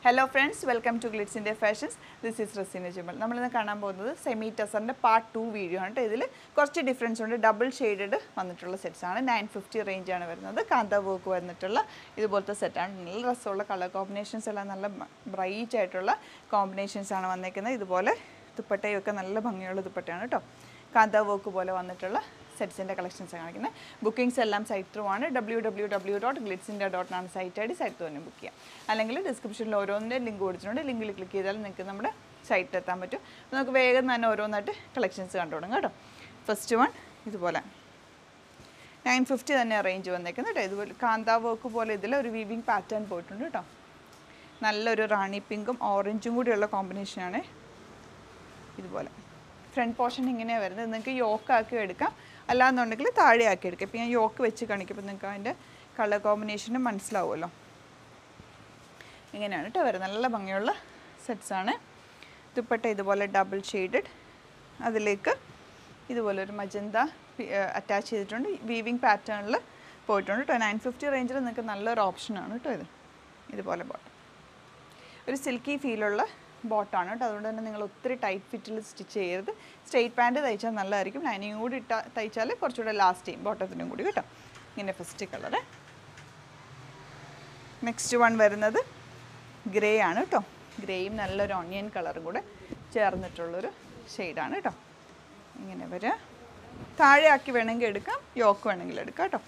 hello friends welcome to Glitz India fashions this is Raseena Jamal നമ്മളിന്ന് കാണാൻ പോകുന്നത് സെമി ടെസറിൻ്റെ പാർട്ട് ടു വീഡിയോ ആണ് ഇതിൽ കുറച്ച് ഡിഫറൻസ് ഉണ്ട് ഡബിൾ ഷെയ്ഡഡ് വന്നിട്ടുള്ള സെറ്റ്സ് ആണ് നയൻ ഫിഫ്റ്റി റേഞ്ചാണ് വരുന്നത് കാന്ത വർക്ക് വന്നിട്ടുള്ള ഇതുപോലത്തെ സെറ്റാണ് നല്ല രസമുള്ള കളർ കോമ്പിനേഷൻസ് എല്ലാം നല്ല ബ്രൈറ്റ് ആയിട്ടുള്ള കോമ്പിനേഷൻസ് ആണ് വന്നേക്കുന്നത് ഇതുപോലെ ദുപ്പട്ടയൊക്കെ നല്ല ഭംഗിയുള്ള ദുപ്പട്ടയാണ് കേട്ടോ കാന്ത വർക്ക് പോലെ വന്നിട്ടുള്ള സെറ്റ്സിൻ്റെ കളക്ഷൻസ് കാണിക്കുന്നത് ബുക്കിംഗ്സ് എല്ലാം സൈറ്റ് ത്രൂ ആണ് W W W dot Glitz India dot ആണ് സൈറ്റ് ഐ ഡി സൈറ്റ് തന്നെ ബുക്ക് ചെയ്യാം അല്ലെങ്കിൽ ഡിസ്ക്രിപ്ഷനിൽ ഓരോന്നിൻ്റെ ലിങ്ക് കൊടുത്തിട്ടുണ്ട് ലിങ്കിൽ ക്ലിക്ക് ചെയ്താൽ നിങ്ങൾക്ക് നമ്മുടെ സൈറ്റിൽ എത്താൻ പറ്റും അപ്പോൾ നമുക്ക് വേഗം തന്നെ ഓരോന്നായിട്ട് കളക്ഷൻസ് കണ്ടു തുടങ്ങാം കേട്ടോ ഫസ്റ്റ് വൺ ഇതുപോലെ നയൻ ഫിഫ്റ്റി തന്നെ റേഞ്ച് വന്നേക്കുന്നത് കേട്ടോ ഇതുപോലെ കാന്താ വർക്ക് പോലെ ഇതിൽ ഒരു വീവിങ് പാറ്റേൺ പോയിട്ടുണ്ട് കേട്ടോ നല്ലൊരു റാണി പിങ്കും ഓറഞ്ചും കൂടിയുള്ള കോമ്പിനേഷനാണ് ഇതുപോലെ ഫ്രണ്ട് പോർഷൻ ഇങ്ങനെയാണ് വരുന്നത് നിങ്ങൾക്ക് യോക്ക് ആക്കി എടുക്കാം അല്ലാന്നുണ്ടെങ്കിൽ താഴെ ആക്കി എടുക്കാം ഇപ്പം ഞാൻ യോക്ക് വെച്ച് കാണിക്കുമ്പോൾ നിങ്ങൾക്ക് അതിൻ്റെ കളർ കോമ്പിനേഷനും മനസ്സിലാവുമല്ലോ ഇങ്ങനെയാണ് കേട്ടോ വരുന്നത് നല്ല ഭംഗിയുള്ള സെറ്റ്സാണ് ദുപ്പട്ട ഇതുപോലെ ഡബിൾ ഷെയ്ഡഡ് അതിലേക്ക് ഇതുപോലെ ഒരു മജന്ത അറ്റാച്ച് ചെയ്തിട്ടുണ്ട് വീവിങ് പാറ്റേണിൽ പോയിട്ടുണ്ട് കേട്ടോ നയൻ ഫിഫ്റ്റി റേഞ്ചിൽ നിങ്ങൾക്ക് നല്ലൊരു ഓപ്ഷനാണ് കേട്ടോ ഇത് ഇതുപോലെ ബോട്ടം ഒരു സിൽക്കി ഫീലുള്ള ബോട്ടാണ് കേട്ടോ അതുകൊണ്ട് തന്നെ നിങ്ങൾ ഒത്തിരി ടൈറ്റ് ഫിറ്റിൽ സ്റ്റിച്ച് ചെയ്യരുത് സ്ട്രെയിറ്റ് പാൻറ്റ് തയ്ച്ചാൽ നല്ലതായിരിക്കും ലൈനിങ് കൂടി ഇട്ട തയ്ച്ചാൽ കുറച്ചുകൂടെ ലാസ്റ്റ് ചെയ്യും ബോട്ടത്തിനും കൂടി കേട്ടോ ഇങ്ങനെ ഫസ്റ്റ് കളറ് നെക്സ്റ്റ് വൺ വരുന്നത് ഗ്രേ ആണ് കേട്ടോ ഗ്രേയും നല്ലൊരു ഓണിയൻ കളറും കൂടെ ചേർന്നിട്ടുള്ളൊരു ഷെയ്ഡാണ് കേട്ടോ ഇങ്ങനെ വരിക താഴെ ആക്കി വേണമെങ്കിൽ എടുക്കാം യോക്ക് വേണമെങ്കിൽ എടുക്കാം കേട്ടോ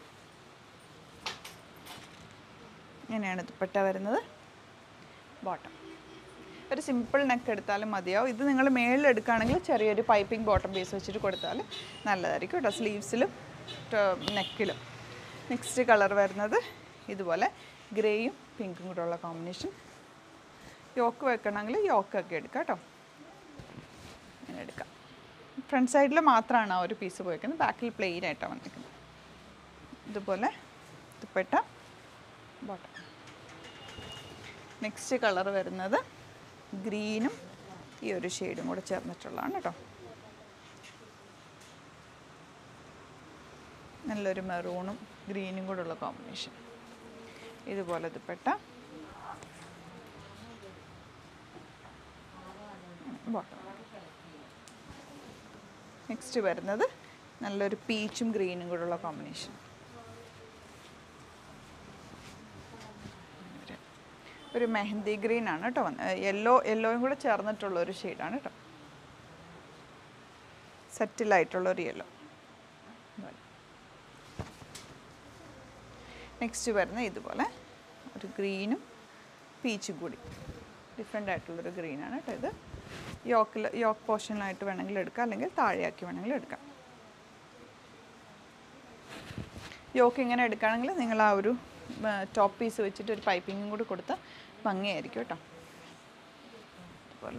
ഇങ്ങനെയാണ് ദുപ്പട്ട വരുന്നത് ബോട്ടം ഒരു സിമ്പിൾ നെക്ക് എടുത്താലും മതിയാവും ഇത് നിങ്ങൾ മേളിൽ എടുക്കുകയാണെങ്കിൽ ചെറിയൊരു പൈപ്പിംഗ് ബോട്ടം പീസ് വെച്ചിട്ട് കൊടുത്താൽ നല്ലതായിരിക്കും കേട്ടോ സ്ലീവ്സിലും നെക്കിലും നെക്സ്റ്റ് കളർ വരുന്നത് ഇതുപോലെ ഗ്രേയും പിങ്കും കൂടെ ഉള്ള കോമ്പിനേഷൻ യോക്ക് വെക്കണമെങ്കിൽ യോക്കൊക്കെ എടുക്കാം കേട്ടോ ഇങ്ങനെ എടുക്കാം ഫ്രണ്ട് സൈഡിൽ മാത്രമാണ് ആ ഒരു പീസ് പോയിരിക്കുന്നത് ബാക്കിൽ പ്ലെയിൻ ആയിട്ടാണ് വന്നിരിക്കുന്നത് ഇതുപോലെ ദുപ്പട്ട ബോട്ടം നെക്സ്റ്റ് കളർ വരുന്നത് ഗ്രീനും ഈ ഒരു ഷെയ്ഡും കൂടെ ചേർന്നിട്ടുള്ളതാണ് കേട്ടോ നല്ലൊരു മെറൂണും ഗ്രീനും കൂടെ ഉള്ള കോമ്പിനേഷൻ ഇതുപോലെ ദുപ്പട്ട ബോട്ടം നെക്സ്റ്റ് വരുന്നത് നല്ലൊരു പീച്ചും ഗ്രീനും കൂടെ ഉള്ള കോമ്പിനേഷൻ ഒരു മെഹന്തി ഗ്രീൻ ആണ് കേട്ടോ യെല്ലോ യെല്ലോയും കൂടെ ചേർന്നിട്ടുള്ള ഒരു ഷെയ്ഡാണ് കേട്ടോ സെറ്റിലായിട്ടുള്ള ഒരു യെല്ലോ നെക്സ്റ്റ് വരുന്ന ഇതുപോലെ ഒരു ഗ്രീനും പീച്ചും കൂടി ഡിഫറെൻ്റ് ആയിട്ടുള്ളൊരു ഗ്രീനാണ് കേട്ടോ ഇത് യോക്കിൽ യോക്ക് പോർഷനിലായിട്ട് വേണമെങ്കിൽ എടുക്കാം അല്ലെങ്കിൽ താഴെയാക്കി വേണമെങ്കിൽ എടുക്കാം യോക്ക് ഇങ്ങനെ എടുക്കുകയാണെങ്കിൽ നിങ്ങൾ ആ ഒരു ടോപ്പ് പീസ് വെച്ചിട്ട് ഒരു പൈപ്പിങ്ങും കൂടി കൊടുത്താൽ ഭംഗിയായിരിക്കും കേട്ടോ അതുപോലെ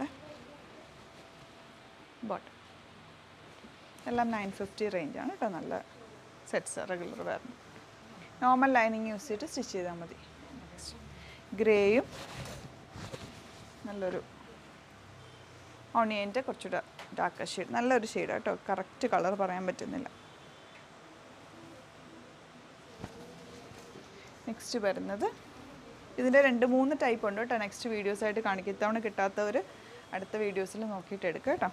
ബോട്ടം എല്ലാം നയൻ ഫിഫ്റ്റി റേഞ്ചാണ് കേട്ടോ നല്ല സെറ്റ്സ് റെഗുലർ വരുന്നത് നോർമൽ ലൈനിങ് യൂസ് ചെയ്തിട്ട് സ്റ്റിച്ച് ചെയ്താൽ മതി ഗ്രേയും നല്ലൊരു ഓണിയൻ്റെ കുറച്ചുകൂടെ ഡാർക്ക് ഷെയ്ഡ് നല്ലൊരു ഷെയ്ഡ് കേട്ടോ കറക്റ്റ് കളർ പറയാൻ പറ്റുന്നില്ല നെക്സ്റ്റ് വരുന്നത് ഇതിൻ്റെ രണ്ട് മൂന്ന് ടൈപ്പ് ഉണ്ട് കേട്ടോ നെക്സ്റ്റ് വീഡിയോസ് ആയിട്ട് കാണിക്കും ഇത്തവണ കിട്ടാത്തവർ അടുത്ത വീഡിയോസിൽ നോക്കിയിട്ട് എടുക്കുക കേട്ടോ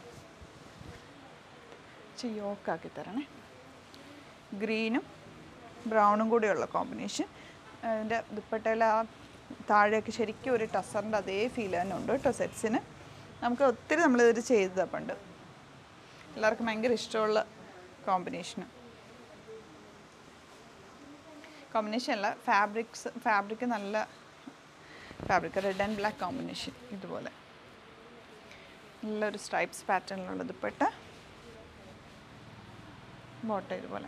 യോക്കാക്കി തരണേ ഗ്രീനും ബ്രൗണും കൂടിയുള്ള കോമ്പിനേഷൻ അതിൻ്റെ ദുപ്പട്ടയിൽ ആ താഴെയൊക്കെ ശരിക്കും ഒരു ടസറിൻ്റെ അതേ ഫീൽ തന്നെ ഉണ്ട് കേട്ടോ സെറ്റ്സിന് നമുക്ക് ഒത്തിരി നമ്മളിത് ചെയ്തതാണ് പണ്ട് എല്ലാവർക്കും ഭയങ്കര ഇഷ്ടമുള്ള കോമ്പിനേഷന് കോമ്പിനേഷൻ അല്ല ഫാബ്രിക്സ് ഫാബ്രിക് നല്ല fabric red and black combination ഇതുപോലെ നല്ലൊരു സ്ട്രൈപ്സ് പാറ്റേണിലുള്ള ദുപ്പട്ട ബോട്ട ഇതുപോലെ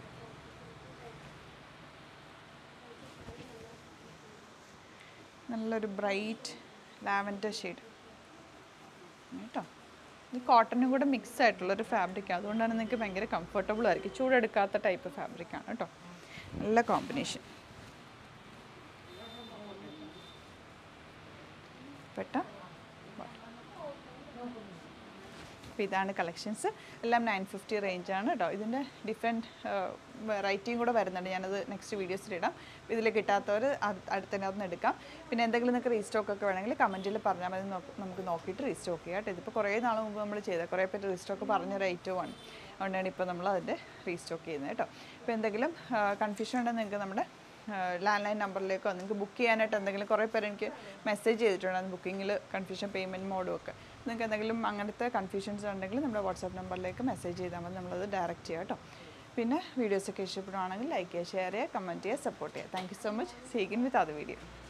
നല്ലൊരു ബ്രൈറ്റ് ലാവൻഡർ ഷെയ്ഡ് കേട്ടോ ഇത് കോട്ടനും കൂടെ മിക്സ് ആയിട്ടുള്ളൊരു ഫാബ്രിക് അതുകൊണ്ടാണ് നിങ്ങൾക്ക് ഭയങ്കര കംഫർട്ടബിൾ ആയിരിക്കും ചൂടെടുക്കാത്ത ടൈപ്പ് ഫാബ്രിക്കാണ് കേട്ടോ നല്ല കോമ്പിനേഷൻ പെട്ട അപ്പോൾ ഇതാണ് കളക്ഷൻസ് എല്ലാം നയൻ ഫിഫ്റ്റി റേഞ്ചാണ് കേട്ടോ ഇതിൻ്റെ ഡിഫറെൻറ്റ് വെറൈറ്റിയും കൂടെ വരുന്നുണ്ട് ഞാനത് നെക്സ്റ്റ് വീഡിയോസിൽ ഇടാം ഇതിൽ കിട്ടാത്തവർ അടുത്തതിനകത്ത് നിന്ന് എടുക്കാം പിന്നെ എന്തെങ്കിലും നിങ്ങൾക്ക് റീസ്റ്റോക്ക് ഒക്കെ വേണമെങ്കിൽ കമൻറ്റിൽ പറഞ്ഞാൽ മതി നോക്ക് നമുക്ക് നോക്കിയിട്ട് റീസ്റ്റോക്ക് ചെയ്യാം കേട്ടോ ഇതിപ്പോൾ കുറേ നാൾ മുമ്പ് നമ്മൾ ചെയ്ത കുറേ പേര് റീസ്റ്റോക്ക് പറഞ്ഞൊരു ഐറ്റമാണ് അതുകൊണ്ടാണ് ഇപ്പോൾ നമ്മൾ അതിൻ്റെ റീസ്റ്റോക്ക് ചെയ്യുന്നത് കേട്ടോ ഇപ്പോൾ എന്തെങ്കിലും കൺഫ്യൂഷൻ ഉണ്ടെങ്കിൽ നിങ്ങൾക്ക് നമ്മുടെ ലാൻഡ് ലൈൻ നമ്പറിലേക്കോ നിങ്ങൾക്ക് ബുക്ക് ചെയ്യാനായിട്ട് എന്തെങ്കിലും കുറേ പേര് എനിക്ക് മെസ്സേജ് ചെയ്തിട്ടുണ്ട് ബുക്കിങ്ങിൽ കൺഫ്യൂഷൻ പേയ്മെൻറ്റ് മോഡും ഒക്കെ നിങ്ങൾക്ക് എന്തെങ്കിലും അങ്ങനത്തെ കൺഫ്യൂഷൻസ് ഉണ്ടെങ്കിൽ നമ്മുടെ വാട്സാപ്പ് നമ്പറിലേക്ക് മെസ്സേജ് ചെയ്താൽ മതി നമ്മളത് ഡയറക്റ്റ് ചെയ്യാം കേട്ടോ പിന്നെ വീഡിയോസൊക്കെ ഇഷ്ടപ്പെടുവാണെങ്കിൽ ലൈക്ക് ചെയ്യുക ഷെയർ ചെയ്യുക കമൻറ്റ് ചെയ്യുക സപ്പോർട്ട് ചെയ്യുക താങ്ക് യു സോ മച്ച് സീഗിൻ വിത്ത് അത് വീഡിയോ